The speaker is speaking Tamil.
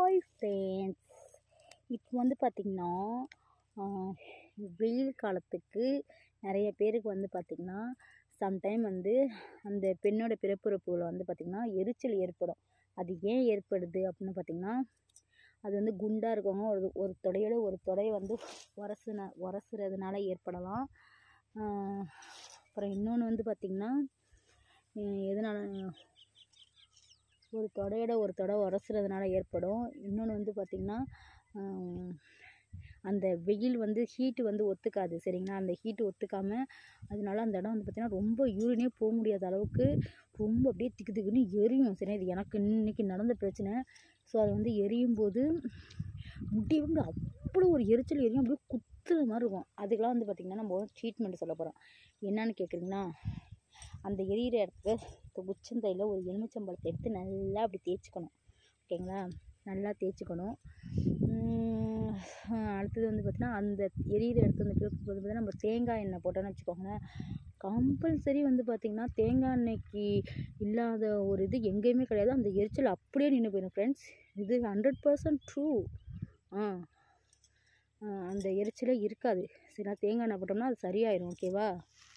ஹாய் ஃப்ரெண்ட்ஸ் இப்போ வந்து பார்த்திங்கன்னா வெயில் காலத்துக்கு நிறைய பேருக்கு வந்து பார்த்திங்கன்னா சம்டைம் வந்து அந்த பெண்ணோட பிறப்புறுப்புல வந்து பார்த்திங்கன்னா எரிச்சல் ஏற்படும் அது ஏன் ஏற்படுது அப்படின்னு பார்த்திங்கன்னா அது வந்து குண்டாக இருக்கவங்க ஒரு ஒரு தொடையோட ஒரு தொடை வந்து உரசுன உரசுறதுனால ஏற்படலாம் அப்புறம் இன்னொன்று வந்து பார்த்திங்கன்னா எதனால ஒரு தொடையோட ஒரு தொடை உரசுறதுனால ஏற்படும் இன்னொன்று வந்து பார்த்திங்கன்னா அந்த வெயில் வந்து ஹீட்டு வந்து ஒத்துக்காது சரிங்களா அந்த ஹீட்டு ஒத்துக்காமல் அதனால அந்த இடம் வந்து பார்த்திங்கன்னா ரொம்ப யூரினே போக முடியாத அளவுக்கு ரொம்ப அப்படியே திக்கு திக்குன்னு எரியும் சரியா இது எனக்கு இன்றைக்கி நடந்த பிரச்சனை ஸோ அது வந்து எரியும் போது முடி வந்து அவ்வளோ ஒரு எரிச்சல் எரியும் அப்படியே குத்துற மாதிரி இருக்கும் அதுக்கெலாம் வந்து பார்த்திங்கன்னா நம்ம ட்ரீட்மெண்ட் சொல்ல போகிறோம் என்னன்னு கேட்குறீங்கன்னா அந்த எரியிற இடத்துல உச்சந்தையில் ஒரு எலுமிச்சம்பழத்தை எடுத்து நல்லா அப்படி தேய்ச்சிக்கணும் ஓகேங்களா நல்லா தேய்ச்சிக்கணும் அடுத்தது வந்து பார்த்திங்கன்னா அந்த எரியிற இடத்துல அந்த பிறப்பு போது பார்த்தீங்கன்னா நம்ம தேங்காய் எண்ணெய் போட்டோன்னு வச்சுக்கோங்களேன் கம்பல்சரி வந்து பார்த்திங்கன்னா தேங்காய் எண்ணெய்க்கு இல்லாத ஒரு இது எங்கேயுமே கிடையாது அந்த எரிச்சல் அப்படியே நின்று போயிடும் ஃப்ரெண்ட்ஸ் இது ஹண்ட்ரட் பர்சன்ட் ட்ரூ ஆ அந்த எரிச்சலே இருக்காது சரிங்களா தேங்காய் எண்ணெய் போட்டோம்னா அது சரியாயிடும் ஓகேவா